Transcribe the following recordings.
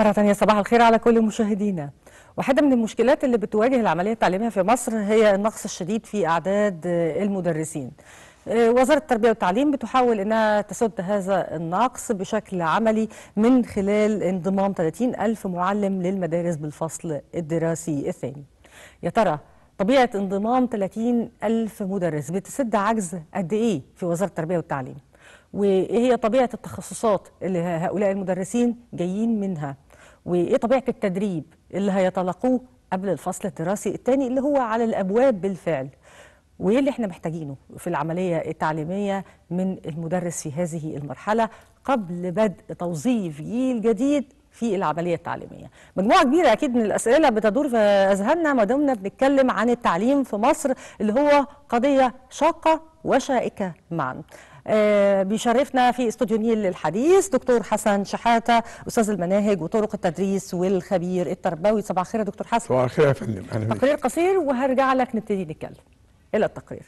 مرة تانية صباح الخير على كل مشاهدينا واحدة من المشكلات اللي بتواجه العملية التعليمية في مصر هي النقص الشديد في أعداد المدرسين وزارة التربية والتعليم بتحاول أنها تسد هذا النقص بشكل عملي من خلال انضمام 30 ألف معلم للمدارس بالفصل الدراسي الثاني يا ترى طبيعة انضمام 30 ألف مدرس بتسد عجز قد إيه في وزارة التربية والتعليم وايه هي طبيعه التخصصات اللي هؤلاء المدرسين جايين منها وايه طبيعه التدريب اللي هيتلقوه قبل الفصل الدراسي الثاني اللي هو على الابواب بالفعل وايه اللي احنا محتاجينه في العمليه التعليميه من المدرس في هذه المرحله قبل بدء توظيف جيل جديد في العمليه التعليميه. مجموعه كبيره اكيد من الاسئله بتدور في اذهاننا ما دمنا بنتكلم عن التعليم في مصر اللي هو قضيه شاقه وشائكه معا. آه بيشرفنا في استوديو نيل للحديث دكتور حسن شحاته استاذ المناهج وطرق التدريس والخبير التربوي صباح الخير يا دكتور حسن صباح الخير يا فندم اهلا تقرير قصير وهرجع لك نبتدي نتكلم الى التقرير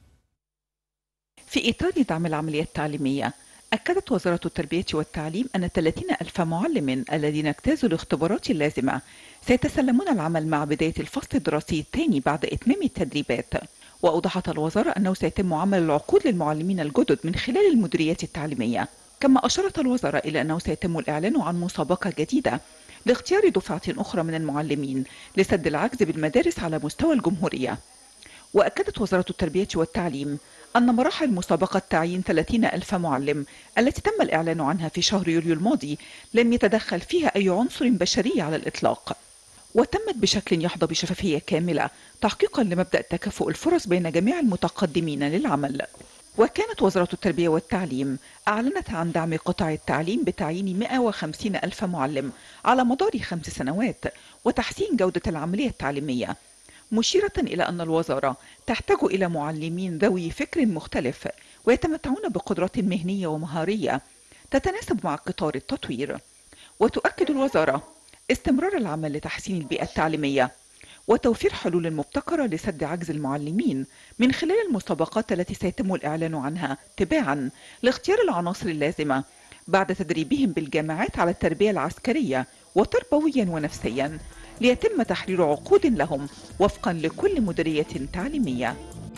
في إطار دعم العملية التعليمية أكدت وزارة التربية والتعليم أن 30 ألف معلم الذين اجتازوا الاختبارات اللازمة سيتسلمون العمل مع بداية الفصل الدراسي الثاني بعد إتمام التدريبات وأوضحت الوزارة أنه سيتم عمل العقود للمعلمين الجدد من خلال المديريات التعليمية كما أشارت الوزارة إلى أنه سيتم الإعلان عن مسابقة جديدة لاختيار دفعة أخرى من المعلمين لسد العجز بالمدارس على مستوى الجمهورية وأكدت وزارة التربية والتعليم أن مراحل مسابقة تعيين 30 ألف معلم التي تم الإعلان عنها في شهر يوليو الماضي لم يتدخل فيها أي عنصر بشري على الإطلاق وتمت بشكل يحظى بشفافية كاملة تحقيقا لمبدأ تكافؤ الفرص بين جميع المتقدمين للعمل وكانت وزارة التربية والتعليم أعلنت عن دعم قطاع التعليم بتعيين 150 ألف معلم على مدار خمس سنوات وتحسين جودة العملية التعليمية مشيرة إلى أن الوزارة تحتاج إلى معلمين ذوي فكر مختلف ويتمتعون بقدرات مهنية ومهارية تتناسب مع قطار التطوير وتؤكد الوزارة استمرار العمل لتحسين البيئة التعليمية وتوفير حلول مبتكرة لسد عجز المعلمين من خلال المسابقات التي سيتم الإعلان عنها تباعا لاختيار العناصر اللازمة بعد تدريبهم بالجامعات على التربية العسكرية وتربويا ونفسيا ليتم تحرير عقود لهم وفقا لكل مديرية تعليمية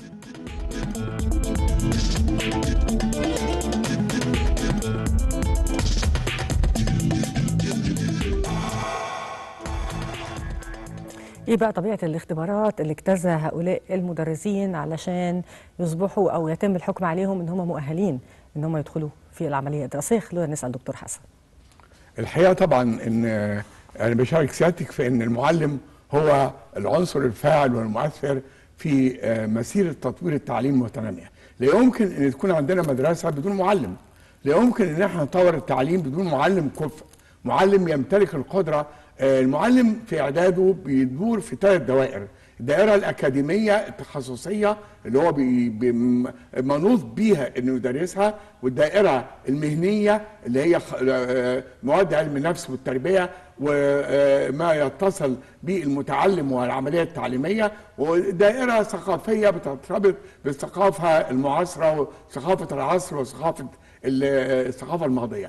ايه بقى طبيعه الاختبارات اللي اجتازها هؤلاء المدرسين علشان يصبحوا او يتم الحكم عليهم ان هم مؤهلين ان هم يدخلوا في العمليه الدراسيه خلونا نسال دكتور حسن الحقيقه طبعا ان انا بشارك سيادتك في ان المعلم هو العنصر الفاعل والمؤثر في مسيره تطوير التعليم المتناميه لا يمكن ان تكون عندنا مدرسه بدون معلم لا يمكن ان احنا نطور التعليم بدون معلم كفء معلم يمتلك القدره المعلم في اعداده بيدور في ثلاث دوائر الدائره الاكاديميه التخصصيه اللي هو منوط بيها انه يدرسها والدائره المهنيه اللي هي مواد علم النفس والتربيه وما يتصل بالمتعلم والعمليه التعليميه ودائره ثقافيه بترتبط بالثقافه المعاصره وثقافه العصر وثقافه الثقافه الماضيه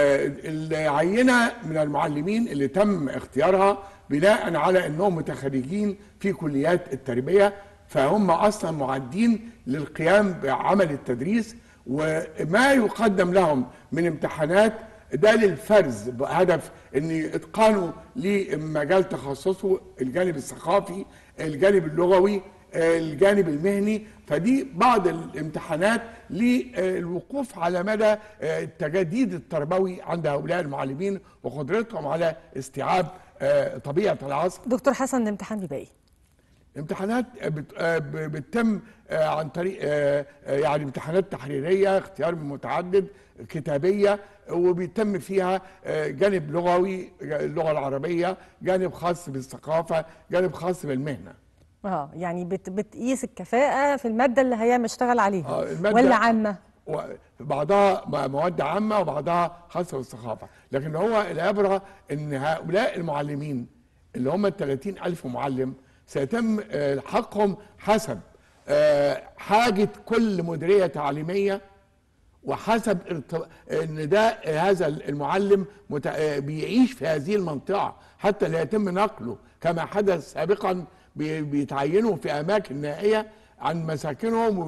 العينه من المعلمين اللي تم اختيارها بناء على انهم متخرجين في كليات التربيه فهم اصلا معدين للقيام بعمل التدريس وما يقدم لهم من امتحانات ده للفرز بهدف ان يتقنوا لمجال تخصصه الجانب الثقافي الجانب اللغوي الجانب المهني فدي بعض الامتحانات للوقوف على مدى التجديد التربوي عند هؤلاء المعلمين وقدرتهم على استيعاب طبيعه العصر دكتور حسن الامتحان بيبقى ايه؟ امتحانات بتتم عن طريق يعني امتحانات تحريريه اختيار متعدد كتابيه وبيتم فيها جانب لغوي اللغه العربيه جانب خاص بالثقافه جانب خاص بالمهنه اه يعني بت بتقيس الكفاءه في الماده اللي هيعمل يشتغل عليها آه ولا عامه بعضها مواد عامه وبعضها خاصه بالثقافه لكن هو العبره ان هؤلاء المعلمين اللي هم ال 30 الف معلم سيتم حقهم حسب حاجه كل مديريه تعليميه وحسب ارت- ان ده هذا المعلم مت- بيعيش في هذه المنطقه حتى لا يتم نقله كما حدث سابقا بي- بيتعينوا في اماكن نائيه عن مساكنهم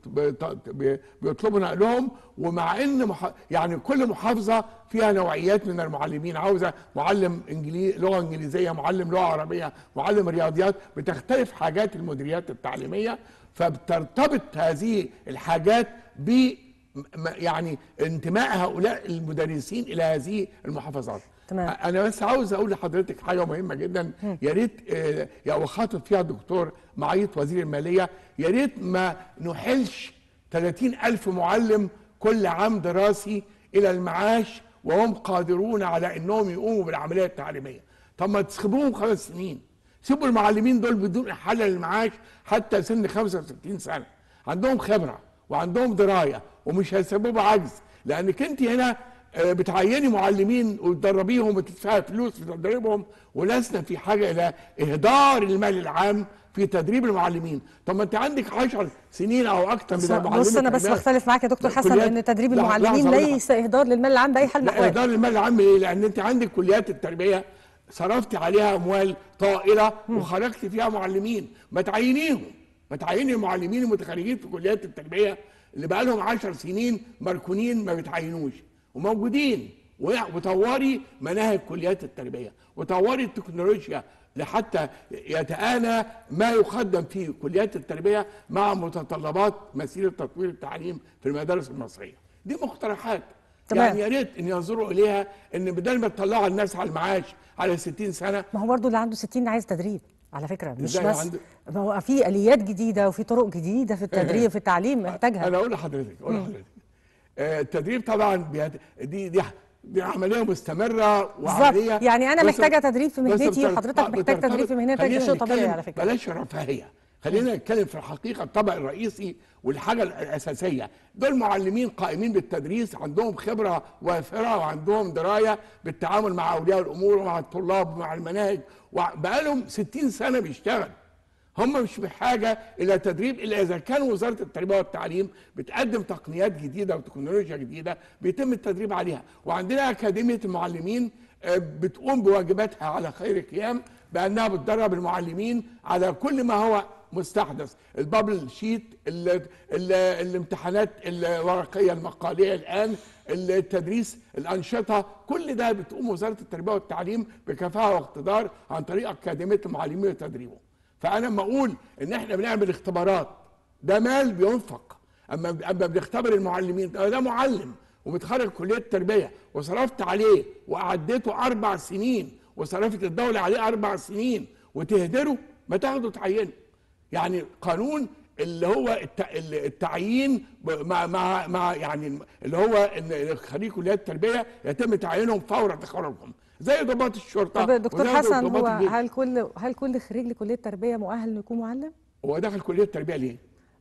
وبيطلبوا نقلهم ومع ان مح... يعني كل محافظه فيها نوعيات من المعلمين عاوزه معلم انجليزي لغه انجليزيه معلم لغه عربيه معلم رياضيات بتختلف حاجات المديريات التعليميه فبترتبط هذه الحاجات ب م- يعني انتماء هؤلاء المدرسين الى هذه المحافظات تمام. انا بس عاوز اقول لحضرتك حاجه مهمه جدا يا ريت آه، يا وخاطب فيها الدكتور معيط وزير الماليه يا ريت ما نحلش 30 الف معلم كل عام دراسي الى المعاش وهم قادرون على انهم يقوموا بالعمليه التعليميه طب ما تسيبوهم خمس سنين سيبوا المعلمين دول بدون احاله للمعاش حتى سن 65 سنه عندهم خبره وعندهم درايه ومش هيسببوا بعجز لانك انت هنا آه، بتعيني معلمين وتدربيهم وتدفعي فلوس في تدريبهم ولسنا في حاجه الى اهدار المال العام في تدريب المعلمين طب ما انت عندك 10 سنين او اكثر من المعلمين بص انا بس التربية. بختلف معاك يا دكتور حسن كليات- ان تدريب لا- المعلمين لحظة، لحظة. ليس اهدار للمال العام باي حال من لا الاحوال اهدار المال العام ليه؟ لان انت عندك كليات التربيه صرفت عليها اموال طائله وخرجت فيها معلمين ما تعينيهم ما تعيني المعلمين المتخرجين في كليات التربيه اللي بقى لهم 10 سنين مركونين ما بتعينوش وموجودين و- وطوري مناهج كليات التربيه وطوري التكنولوجيا لحتى يتآنى ما يقدم في كليات التربيه مع متطلبات مسيره تطوير التعليم في المدارس المصريه دي مقترحات تمام. يعني يا ريت ان ينظروا اليها ان بدل ما تطلعوا الناس على المعاش على 60 سنه ما هو برضه اللي عنده 60 عايز تدريب على فكره مش إزاي بس عنده- ما هو في اليات جديده وفي طرق جديده في التدريب في التعليم محتاجها انا اقول لحضرتك اقول لحضرتك آه، التدريب طبعا بيت- دي دي دي عمليه مستمره وعمليه بالظبط. يعني أنا بس- محتاجة تدريب في بس مهنتي بترتبط- وحضرتك محتاج بترتبط- تدريب في مهنتك، خلينا ده شيء طبيعي نتكلم على فكرة. بلاش رفاهيه خلينا نتكلم في الحقيقه الطبق الرئيسي والحاجه الاساسيه دول معلمين قائمين بالتدريس عندهم خبره وافره وعندهم درايه بالتعامل مع اولياء الامور ومع الطلاب ومع المناهج وبقالهم 60 سنه بيشتغل هم مش بحاجه الى تدريب الا اذا كان وزاره التربيه والتعليم بتقدم تقنيات جديده وتكنولوجيا جديده بيتم التدريب عليها وعندنا اكاديميه المعلمين آه، بتقوم بواجباتها على خير قيام بانها بتدرب المعلمين على كل ما هو مستحدث البابل شيت ال ال الامتحانات الورقيه المقاليه الان التدريس الانشطه كل ده بتقوم وزاره التربيه والتعليم بكفاءه واقتدار عن طريق اكاديميه المعلمين وتدريبهم فانا لما اقول ان احنا بنعمل اختبارات ده مال بينفق اما اما بنختبر المعلمين ده ده معلم ومتخرج كليه التربيه وصرفت عليه وقعدته اربع سنين وصرفت الدوله عليه اربع سنين وتهدره ما تاخده تعينه يعني قانون اللي هو الت- ال- التعيين ب- مع مع مع يعني اللي هو ان خريج كليات التربيه يتم تعيينهم فور تخرجهم زي ضباط الشرطه طب دكتور وزي حسن ضباط هو الجيش. هل كل هل كل خريج لكليه تربيه مؤهل انه يكون معلم؟ هو دخل كليه التربيه ليه؟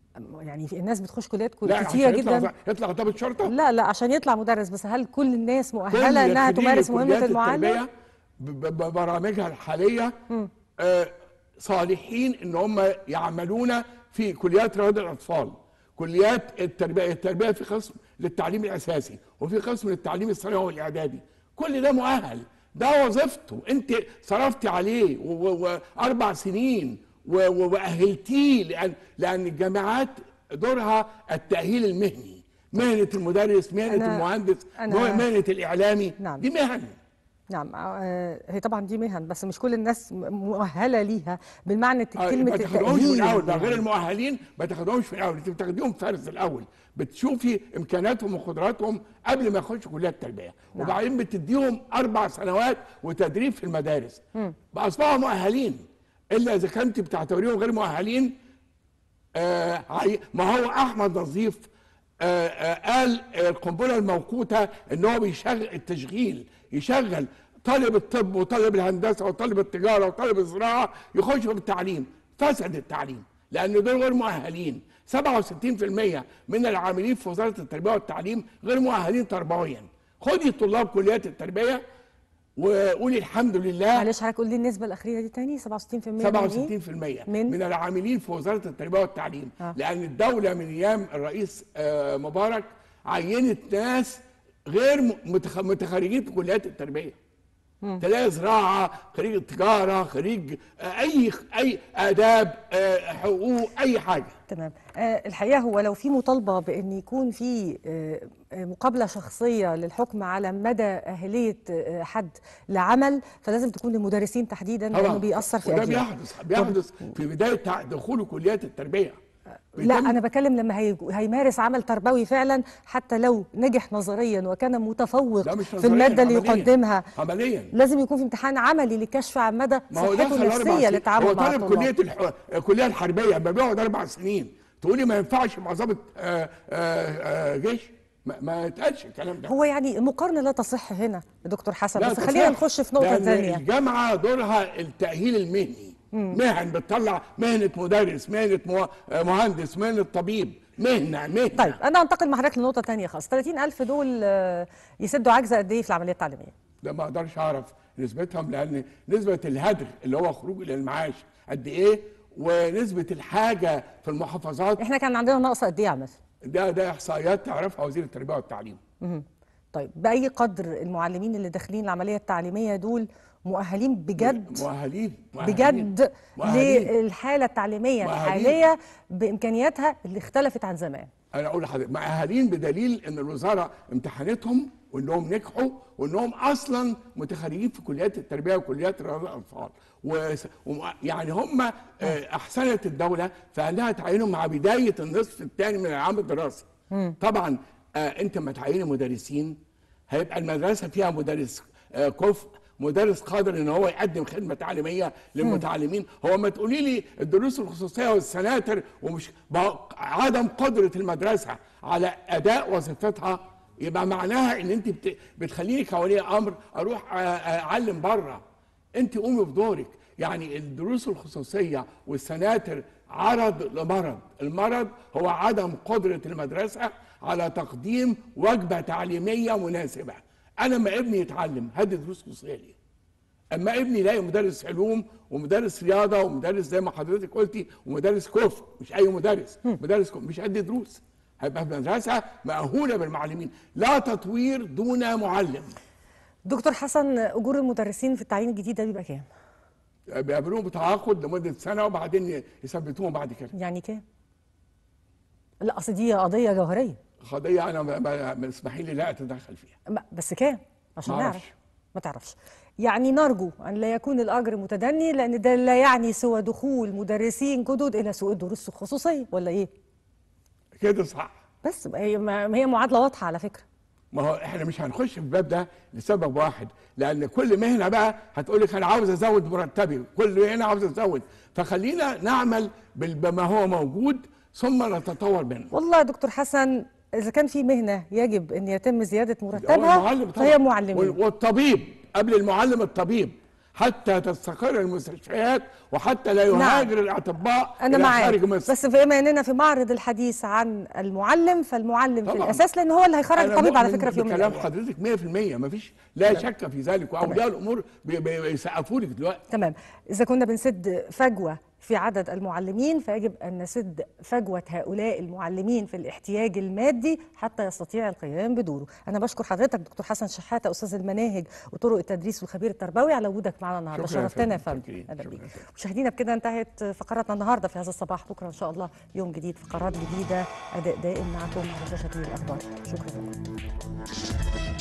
يعني في الناس بتخش كليات كل- لا كتيره عشان يطلع جدا يطلع ضابط شرطه لا لا عشان يطلع مدرس بس هل كل الناس كل مؤهله انها خريج تمارس مهمه كليات المعلم؟ التربية ب- ب- ببرامجها الحاليه آه صالحين ان هم يعملون في كليات رواد الاطفال كليات التربيه التربيه في قسم للتعليم الاساسي وفي قسم للتعليم الثانوي والاعدادي كل ده مؤهل ده وظيفته انت صرفتي عليه و- و- واربع سنين و- و- واهلتيه لان لان الجامعات دورها التاهيل المهني مهنه المدرس مهنه أنا- المهندس أنا- مهنه الاعلامي نعم. دي مهن نعم آه، هي طبعا دي مهن بس مش كل الناس م- مؤهله ليها بالمعنى آه، كلمه ما تاخدهمش من التأهيل الاول بقى غير يعني. المؤهلين ما تاخدهمش من الاول انت بتاخديهم فرز الاول بتشوفي امكاناتهم وقدراتهم قبل ما يخشوا كليه التربيه نعم. وبعدين بتديهم اربع سنوات وتدريب في المدارس باصبحوا مؤهلين الا اذا كنت بتعتبريهم غير مؤهلين آه عي- ما هو احمد نظيف آه آه قال آه، القنبله الموقوته ان هو بيشغل التشغيل يشغل طالب الطب وطالب الهندسه وطالب التجاره وطالب الزراعه يخشوا في التعليم فسد التعليم لان دول غير مؤهلين 67% من العاملين في وزاره التربيه والتعليم غير مؤهلين تربويا خدي طلاب كليات التربيه وقولي الحمد لله معلش حضرتك قول لي النسبه الاخيره دي تاني 67% من إيه؟ 67% من؟ من العاملين في وزاره التربيه والتعليم آه. لان الدوله من ايام الرئيس آه، مبارك عينت ناس غير م- متخ- متخرجين في كليات التربيه تلاقي زراعه خريج تجاره خريج آه، اي اي اداب آه، حقوق اي حاجه تمام آه، الحقيقه هو لو في مطالبه بان يكون في آه، آه، مقابله شخصيه للحكم على مدى اهليه آه، حد لعمل فلازم تكون للمدرسين تحديدا لانه بيأثر في وده اجيال بيحدث بيحدث في بدايه تع- دخوله كليات التربيه لا بيتم- انا بكلم لما هي... هيمارس عمل تربوي فعلا حتى لو نجح نظريا وكان متفوق لا مش في نظرياً، الماده اللي عملياً. يقدمها عمليا لازم يكون في امتحان عملي لكشف عن مدى ما هو صحته دخل اربع النفسيه سنين للتعامل هو مع طالب الطلاب كليه الح... الكليه الحربيه لما بيقعد اربع سنين تقولي ما ينفعش مع ضابط آه، آه، آه، جيش ما, ما يتقالش الكلام ده هو يعني المقارنه لا تصح هنا يا دكتور حسن لا بس تصح. خلينا نخش في نقطه لأن ثانيه الجامعه دورها التاهيل المهني مهن بتطلع مهنه مدرس مهنه مه- مهندس مهنه طبيب مهنه مهنه طيب انا هنتقل مع حضرتك لنقطه ثانيه خالص 30000 دول آه، يسدوا عجز قد ايه في العمليه التعليميه ده ما اقدرش اعرف نسبتهم لان نسبه الهدر اللي هو خروج الى المعاش قد ايه ونسبه الحاجه في المحافظات احنا كان عندنا نقص قد ايه يا عم ده ده احصائيات تعرفها وزير التربيه والتعليم مهم. طيب باي قدر المعلمين اللي داخلين العمليه التعليميه دول مؤهلين بجد مؤهلين مؤهلين. بجد مؤهلين. للحاله التعليميه مؤهلين. الحاليه بامكانياتها اللي اختلفت عن زمان انا اقول لحضرتك مؤهلين بدليل ان الوزاره امتحنتهم وانهم نجحوا وانهم اصلا متخرجين في كليات التربيه وكليات رياض الاطفال و... وم- يعني هم آه، احسنت الدوله فانها تعينهم مع بدايه النصف الثاني من العام الدراسي طبعا آه، انت ما تعيني مدرسين هيبقى المدرسه فيها مدرس آه، كفء مدرس قادر ان هو يقدم خدمه تعليميه للمتعلمين هو ما تقولي لي الدروس الخصوصيه والسناتر ومش بقى عدم قدره المدرسه على اداء وظيفتها يبقى معناها ان انت بت- بتخليني كولي امر اروح آه، آه، اعلم بره انت قومي بدورك يعني الدروس الخصوصيه والسناتر عرض لمرض المرض هو عدم قدره المدرسه على تقديم وجبه تعليميه مناسبه انا لما ابني يتعلم هدي دروس خصوصيه ليه اما ابني يلاقي مدرس علوم ومدرس رياضه ومدرس زي ما حضرتك قلتي ومدرس كفر مش اي مدرس مدرس كفر مش قد دروس هيبقى في مدرسه مأهوله بالمعلمين لا تطوير دون معلم دكتور حسن اجور المدرسين في التعيين الجديد ده بيبقى كام بيعملوهم بتعاقد لمده سنه وبعدين يثبتوهم بعد كده يعني كام لا اصل دي قضيه جوهريه قضيه انا ما- ما ما اسمحي لي لا اتدخل فيها ما- بس كام عشان ما نعرف أعرفش. ما تعرفش يعني نرجو ان لا يكون الاجر متدني لان ده لا يعني سوى دخول مدرسين جدد الى سوق الدروس الخصوصيه ولا ايه كده صح بس ما هي ما هي معادله واضحه على فكره ما هو احنا مش هنخش في الباب ده لسبب واحد لان كل مهنه بقى هتقول لك انا عاوز ازود مرتبي كل مهنه عاوز ازود فخلينا نعمل بال- بما هو موجود ثم نتطور منه والله يا دكتور حسن اذا كان في مهنه يجب ان يتم زياده هو مرتبها المعلم طبعا فهي معلمين وال- والطبيب قبل المعلم الطبيب حتى تستقر المستشفيات وحتى لا نعم. يهاجر الاطباء انا الى معاك خارج مصر بس بما اننا في معرض الحديث عن المعلم فالمعلم في طبعاً. الاساس لان هو اللي هيخرج أنا الطبيب على مؤمن فكره في يوم من بكلام الايام حضرتك 100% ما فيش لا شك في ذلك واولياء الامور بي- بي- بيسقفوا لك دلوقتي تمام إذا كنا بنسد فجوة في عدد المعلمين فيجب أن نسد فجوة هؤلاء المعلمين في الاحتياج المادي حتى يستطيع القيام بدوره أنا بشكر حضرتك دكتور حسن شحاتة أستاذ المناهج وطرق التدريس والخبير التربوي على وجودك معنا النهاردة شكراً يا شرفتنا يا فندم. فندم شكراً. أهلا شكراً بيك يا فندم. مشاهدينا بكده انتهت فقراتنا النهاردة في هذا الصباح بكرة إن شاء الله يوم جديد فقرات جديدة أداء دائم معكم على شاشة الأخبار شكرا لكم